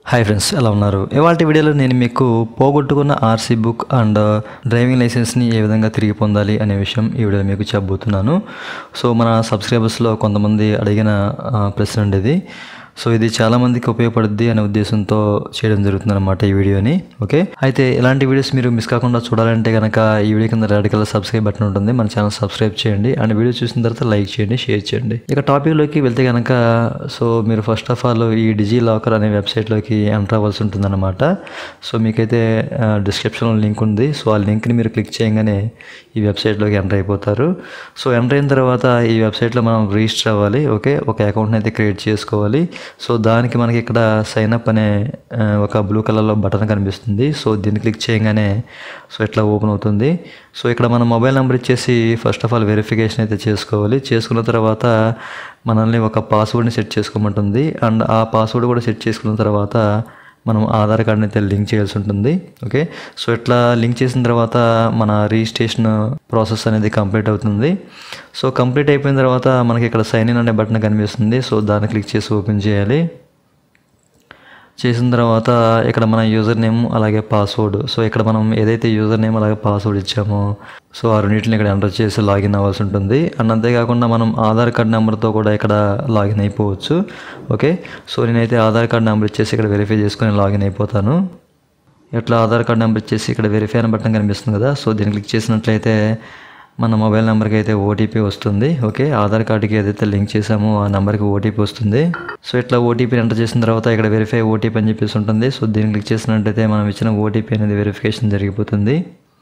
hi friends ఎలా ఉన్నారు ఇవాళ వీడియోలో నేను మీకు పోగొట్టుకున్న ఆర్సీ బుక్ అండ్ డ్రైవింగ్ లైసెన్స్ని ఏ విధంగా తిరిగి పొందాలి అనే విషయం ఈ వీడియోలో మీకు చెప్పబోతున్నాను సో మన సబ్స్క్రైబర్స్లో కొంతమంది అడిగిన ఆ, ప్రశ్న అండి ఇది సో ఇది చాలా మందికి ఉపయోగపడుద్ది అనే ఉద్దేశంతో చేయడం జరుగుతుంది అనమాట ఈ వీడియోని ఓకే అయితే ఇలాంటి వీడియోస్ మీరు మిస్ కాకుండా చూడాలంటే కనుక ఈ వీడియో కింద రెడ్ కలర్ సబ్స్క్రైబ్ బటన్ ఉంటుంది మన ఛానల్ సబ్స్క్రైబ్ చేయండి అండ్ వీడియో చూసిన తర్వాత లైక్ చేయండి షేర్ చేయండి ఇక టాపిక్లోకి వెళ్తే కనుక సో మీరు ఫస్ట్ ఆఫ్ ఆల్ ఈ డిజీ లాకర్ అనే వెబ్సైట్లోకి ఎంటర్ అవ్వాల్సి ఉంటుందన్నమాట సో మీకైతే డిస్క్రిప్షన్లో లింక్ ఉంది సో ఆ లింక్ని మీరు క్లిక్ చేయగానే ఈ వెబ్సైట్లోకి ఎంటర్ అయిపోతారు సో ఎంటర్ అయిన తర్వాత ఈ వెబ్సైట్లో మనం రిజిస్టర్ అవ్వాలి ఓకే ఒక అకౌంట్ని అయితే క్రియేట్ చేసుకోవాలి సో దానికి మనకి ఇక్కడ సైన్ అప్ అనే ఆ, ఒక బ్లూ కలర్లో బటన్ కనిపిస్తుంది సో దీన్ని క్లిక్ చేయగానే సో ఇట్లా ఓపెన్ అవుతుంది సో ఇక్కడ మన మొబైల్ నెంబర్ ఇచ్చేసి ఫస్ట్ ఆఫ్ ఆల్ వెరిఫికేషన్ అయితే చేసుకోవాలి చేసుకున్న తర్వాత మనల్ని ఒక పాస్వర్డ్ని సెట్ చేసుకోమంటుంది అండ్ ఆ పాస్వర్డ్ కూడా సెట్ చేసుకున్న తర్వాత మనం ఆధార్ కార్డ్ని అయితే లింక్ చేయాల్సి ఉంటుంది ఓకే సో ఇట్లా లింక్ చేసిన తర్వాత మన రిజిస్ట్రేషన్ ప్రాసెస్ అనేది కంప్లీట్ అవుతుంది సో కంప్లీట్ అయిపోయిన తర్వాత మనకి ఇక్కడ సైన్ ఇన్ అనే బటన్ కనిపిస్తుంది సో దాన్ని క్లిక్ చేసి ఓపెన్ చేయాలి చేసిన తర్వాత ఇక్కడ మన యూజర్ నేమ్ అలాగే పాస్వర్డ్ సో ఇక్కడ మనం ఏదైతే యూజర్ నేమ్ అలాగే పాస్వర్డ్ ఇచ్చామో సో ఆ రెండింటిని ఇక్కడ ఎంటర్ చేసి లాగిన్ అవ్వాల్సి ఉంటుంది అండ్ అంతేకాకుండా మనం ఆధార్ కార్డ్ నెంబర్తో కూడా ఇక్కడ లాగిన్ అయిపోవచ్చు ఓకే సో నేనైతే ఆధార్ కార్డ్ నెంబర్ ఇచ్చేసి ఇక్కడ వెరిఫై చేసుకొని లాగిన్ అయిపోతాను ఇట్లా ఆధార్ కార్డ్ నెంబర్ ఇచ్చేసి ఇక్కడ వెరిఫై అనే బటన్ కనిపిస్తుంది కదా సో దీన్ని క్లిక్ చేసినట్లయితే మన మొబైల్ నెంబర్కి అయితే ఓటీపీ వస్తుంది ఓకే ఆధార్ కార్డుకి ఏదైతే లింక్ చేసామో ఆ నెంబర్కి ఓటీపీ వస్తుంది సో ఇట్లా ఓటీపీ ఎంటర్ చేసిన తర్వాత ఇక్కడ వెరిఫై ఓటీపీ అని చెప్పేసి ఉంటుంది సో దీన్ని క్లిక్ చేసినట్టయితే మనం ఇచ్చిన ఓటీపీ అనేది వెరిఫికేషన్ జరిగిపోతుంది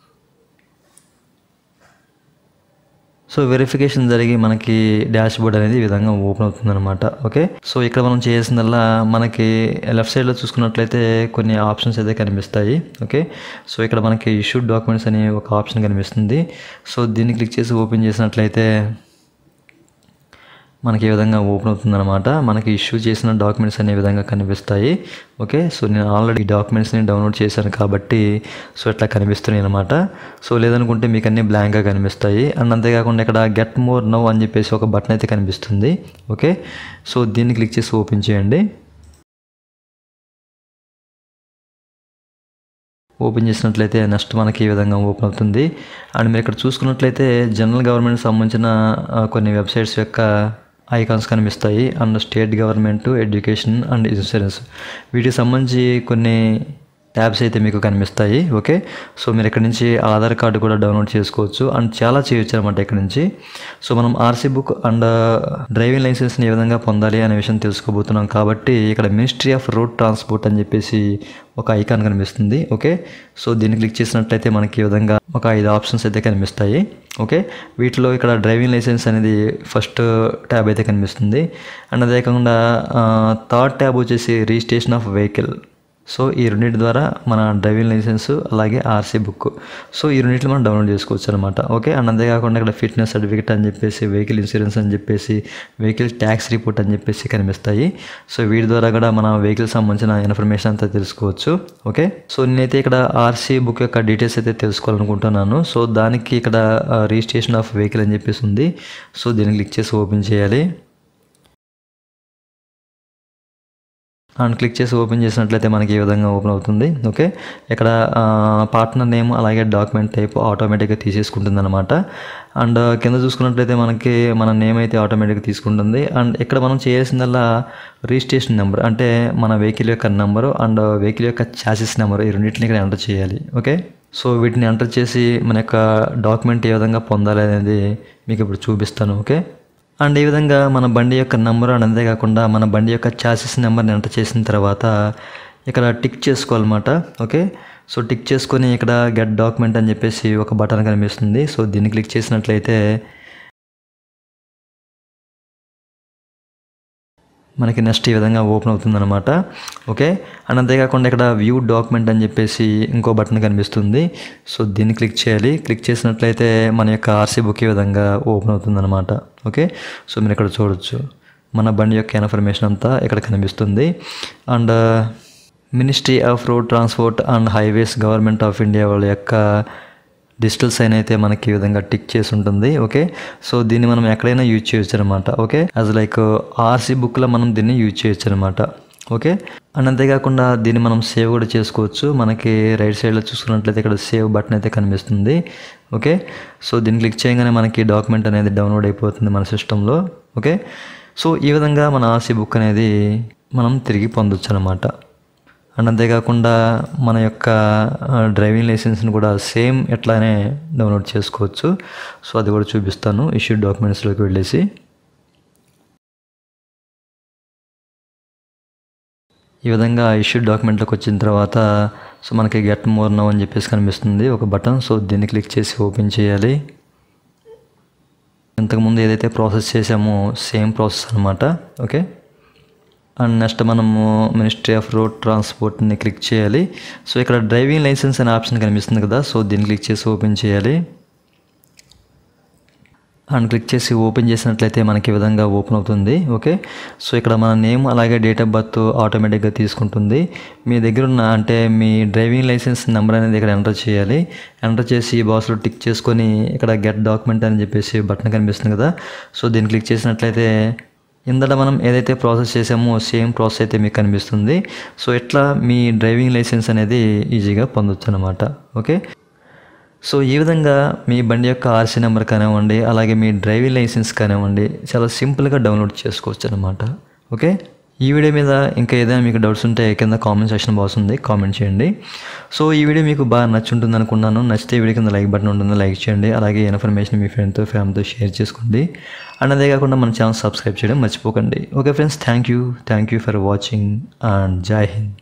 సో వెరిఫికేషన్ జరిగి మనకి డాష్ బోర్డ్ అనేది ఈ విధంగా ఓపెన్ అవుతుంది అనమాట ఓకే సో ఇక్కడ మనం చేయాల్సిందల్లా మనకి లెఫ్ట్ సైడ్లో చూసుకున్నట్లయితే కొన్ని ఆప్షన్స్ అయితే కనిపిస్తాయి ఓకే సో ఇక్కడ మనకి ఇష్యూడ్ డాక్యుమెంట్స్ అనే ఒక ఆప్షన్ కనిపిస్తుంది సో దీన్ని క్లిక్ చేసి ఓపెన్ చేసినట్లయితే మనకి ఈ విధంగా ఓపెన్ అవుతుందన్నమాట మనకి ఇష్యూ చేసిన డాక్యుమెంట్స్ అనే విధంగా కనిపిస్తాయి ఓకే సో నేను ఆల్రెడీ ఈ డాక్యుమెంట్స్ని డౌన్లోడ్ చేశాను కాబట్టి సో ఇట్లా కనిపిస్తున్నాయి అనమాట సో లేదనుకుంటే మీకు అన్నీ బ్లాంక్గా కనిపిస్తాయి అండ్ అంతేకాకుండా ఇక్కడ గెట్ మోర్ నౌ అని చెప్పేసి ఒక బటన్ అయితే కనిపిస్తుంది ఓకే సో దీన్ని క్లిక్ చేసి ఓపెన్ చేయండి ఓపెన్ చేసినట్లయితే నెక్స్ట్ మనకి ఈ విధంగా ఓపెన్ అవుతుంది అండ్ మీరు ఇక్కడ చూసుకున్నట్లయితే జనరల్ గవర్నమెంట్ సంబంధించిన ఆ, కొన్ని వెబ్సైట్స్ యొక్క ఐకాన్స్ కనిపిస్తాయి and state government education and insurance వీటికి సంబంధించి కొన్ని ట్యాబ్స్ అయితే మీకు కనిపిస్తాయి ఓకే సో మీరు ఇక్కడ నుంచి ఆధార్ కార్డు కూడా డౌన్లోడ్ చేసుకోవచ్చు అండ్ చాలా చేయొచ్చు అనమాట ఇక్కడ నుంచి సో మనం ఆర్సీ బుక్ అండ్ డ్రైవింగ్ లైసెన్స్ని ఏ విధంగా పొందాలి అనే విషయం తెలుసుకోబోతున్నాం కాబట్టి ఇక్కడ మినిస్ట్రీ ఆఫ్ రోడ్ ట్రాన్స్పోర్ట్ అని చెప్పేసి ఒక ఐకాన్ కనిపిస్తుంది ఓకే సో దీన్ని క్లిక్ చేసినట్లయితే మనకి ఈ విధంగా ఒక ఐదు ఆప్షన్స్ అయితే కనిపిస్తాయి ఓకే వీటిలో ఇక్కడ డ్రైవింగ్ లైసెన్స్ అనేది ఫస్ట్ ట్యాబ్ అయితే కనిపిస్తుంది అండ్ అదే కాకుండా థర్డ్ ట్యాబ్ వచ్చేసి రిజిస్ట్రేషన్ ఆఫ్ వెహికల్ సో ఈ రెండింటి ద్వారా మన డ్రైవింగ్ లైసెన్స్ అలాగే ఆర్సీ బుక్ సో ఈ రెండింటిని మనం డౌన్లోడ్ చేసుకోవచ్చు అనమాట ఓకే అండ్ అంతేకాకుండా ఇక్కడ ఫిట్నెస్ సర్టిఫికేట్ అని చెప్పేసి వెహికల్ ఇన్సూరెన్స్ అని చెప్పేసి వెహికల్ ట్యాక్స్ రిపోర్ట్ అని చెప్పేసి కనిపిస్తాయి సో వీటి ద్వారా కూడా మన వెహికల్ సంబంధించిన ఇన్ఫర్మేషన్ అంతా తెలుసుకోవచ్చు ఓకే సో నేనైతే ఇక్కడ ఆర్సీ బుక్ యొక్క డీటెయిల్స్ అయితే తెలుసుకోవాలనుకుంటున్నాను సో దానికి ఇక్కడ రిజిస్ట్రేషన్ ఆఫ్ వెహికల్ అని చెప్పేసి ఉంది సో దీన్ని క్లిక్ చేసి ఓపెన్ చేయాలి అండ్ క్లిక్ చేసి ఓపెన్ చేసినట్లయితే మనకి ఈ విధంగా ఓపెన్ అవుతుంది ఓకే ఇక్కడ పార్ట్నర్ నేమ్ అలాగే డాక్యుమెంట్ టైప్ ఆటోమేటిక్గా తీసేసుకుంటుంది అనమాట అండ్ కింద చూసుకున్నట్లయితే మనకి మన నేమ్ అయితే ఆటోమేటిక్గా తీసుకుంటుంది అండ్ ఇక్కడ మనం చేయాల్సిందల్లా రిజిస్ట్రేషన్ నెంబర్ అంటే మన వెహికల్ యొక్క నెంబరు అండ్ వెహికల్ యొక్క ఛాసిస్ నెంబర్ ఈ రెండింటిని ఇక్కడ ఎంటర్ చేయాలి ఓకే సో వీటిని ఎంటర్ చేసి మన యొక్క డాక్యుమెంట్ ఏ విధంగా పొందాలి అనేది మీకు ఇప్పుడు చూపిస్తాను ఓకే అండ్ ఈ విధంగా మన బండి యొక్క నెంబర్ అండ్ అంతేకాకుండా మన బండి యొక్క ఛాసిస్ నెంబర్ని ఎంటర్ చేసిన తర్వాత ఇక్కడ టిక్ చేసుకోవాలన్నమాట ఓకే సో టిక్ చేసుకొని ఇక్కడ గెట్ డాక్యుమెంట్ అని చెప్పేసి ఒక బటన్ కనిపిస్తుంది సో దీన్ని క్లిక్ చేసినట్లయితే మనకి నెక్స్ట్ ఈ విధంగా ఓపెన్ అవుతుందన్నమాట ఓకే అండ్ అంతేకాకుండా ఇక్కడ వ్యూ డాక్యుమెంట్ అని చెప్పేసి ఇంకో బటన్ కనిపిస్తుంది సో దీన్ని క్లిక్ చేయాలి క్లిక్ చేసినట్లయితే మన యొక్క ఆర్సీ బుక్ ఈ విధంగా ఓపెన్ అవుతుందన్నమాట ఓకే సో మీరు ఇక్కడ చూడొచ్చు మన బండి యొక్క ఇన్ఫర్మేషన్ అంతా ఇక్కడ కనిపిస్తుంది and ministry of road transport and highways government of India వాళ్ళ యొక్క డిజిటల్ సైన్ అయితే మనకి ఈ విధంగా టిక్ చేసి ఉంటుంది ఓకే సో దీన్ని మనం ఎక్కడైనా యూజ్ చేయొచ్చు అనమాట ఓకే యాజ్ లైక్ ఆర్సీ బుక్లో మనం దీన్ని యూజ్ చేయొచ్చు అనమాట ఓకే అండ్ అంతేకాకుండా దీన్ని మనం సేవ్ కూడా చేసుకోవచ్చు మనకి రైట్ సైడ్లో చూసుకున్నట్లయితే ఇక్కడ సేవ్ బటన్ అయితే కనిపిస్తుంది ఓకే సో దీన్ని క్లిక్ చేయగానే మనకి డాక్యుమెంట్ అనేది డౌన్లోడ్ అయిపోతుంది మన సిస్టంలో ఓకే సో ఈ విధంగా మన ఆర్సీ బుక్ అనేది మనం తిరిగి పొందొచ్చు అనమాట అండ్ అంతేకాకుండా మన యొక్క ఆ, డ్రైవింగ్ లైసెన్స్ని కూడా సేమ్ ఎట్లానే డౌన్లోడ్ చేసుకోవచ్చు సో అది కూడా చూపిస్తాను ఇష్యూ డాక్యుమెంట్స్లోకి వెళ్ళేసి ఈ విధంగా ఇష్యూ డాక్యుమెంట్లోకి వచ్చిన తర్వాత సో మనకి గెట్ మోర్ నవ్ అని చెప్పేసి కనిపిస్తుంది ఒక బటన్ సో దీన్ని క్లిక్ చేసి ఓపెన్ చేయాలి ఇంతకుముందు ఏదైతే ప్రాసెస్ చేసామో సేమ్ ప్రాసెస్ అనమాట ఓకే అండ్ నెక్స్ట్ మనము మినిస్ట్రీ ఆఫ్ రోడ్ ట్రాన్స్పోర్ట్ని క్లిక్ చేయాలి సో ఇక్కడ డ్రైవింగ్ లైసెన్స్ అనే ఆప్షన్ కనిపిస్తుంది కదా సో దీన్ని క్లిక్ చేసి ఓపెన్ చేయాలి అండ్ క్లిక్ చేసి ఓపెన్ చేసినట్లయితే మనకి ఈ విధంగా ఓపెన్ అవుతుంది ఓకే సో ఇక్కడ మన నేమ్ అలాగే డేట్ ఆఫ్ బర్త్ ఆటోమేటిక్గా తీసుకుంటుంది మీ దగ్గర ఉన్న అంటే మీ డ్రైవింగ్ లైసెన్స్ నెంబర్ అనేది ఇక్కడ ఎంటర్ చేయాలి ఎంటర్ చేసి బాక్స్లో టిక్ చేసుకొని ఇక్కడ గెట్ డాక్యుమెంట్ అని చెప్పేసి బటన్ కనిపిస్తుంది కదా సో దీన్ని క్లిక్ చేసినట్లయితే ఇందట మనం ఏదైతే ప్రాసెస్ చేసామో సేమ్ ప్రాసెస్ అయితే మీకు కనిపిస్తుంది సో ఇట్లా మీ డ్రైవింగ్ లైసెన్స్ అనేది ఈజీగా పొందొచ్చు అనమాట ఓకే సో ఈ విధంగా మీ బండి యొక్క ఆర్సీ నెంబర్ కానివ్వండి అలాగే మీ డ్రైవింగ్ లైసెన్స్ కానివ్వండి చాలా సింపుల్గా డౌన్లోడ్ చేసుకోవచ్చు అనమాట ఓకే ఈ వీడియో మీద ఇంకా ఏదైనా మీకు డౌట్స్ ఉంటే కింద కామెంట్ సెక్షన్ బాక్స్ ఉంది కామెంట్ చేయండి సో ఈ వీడియో మీకు బాగా నచ్చుంటుంది అనుకున్నాను నచ్చితే ఈ వీడియో కింద లైక్ బటన్ ఉంటుంది లైక్ చేయండి అలాగే ఇన్ఫర్మేషన్ మీ ఫ్రెండ్తో ఫ్యామిలీతో షేర్ చేసుకోండి అండ్ అదే కాకుండా మన ఛానల్ సబ్స్క్రైబ్ చేయడం మర్చిపోకండి okay friends thank you thank you for watching and Jai Hind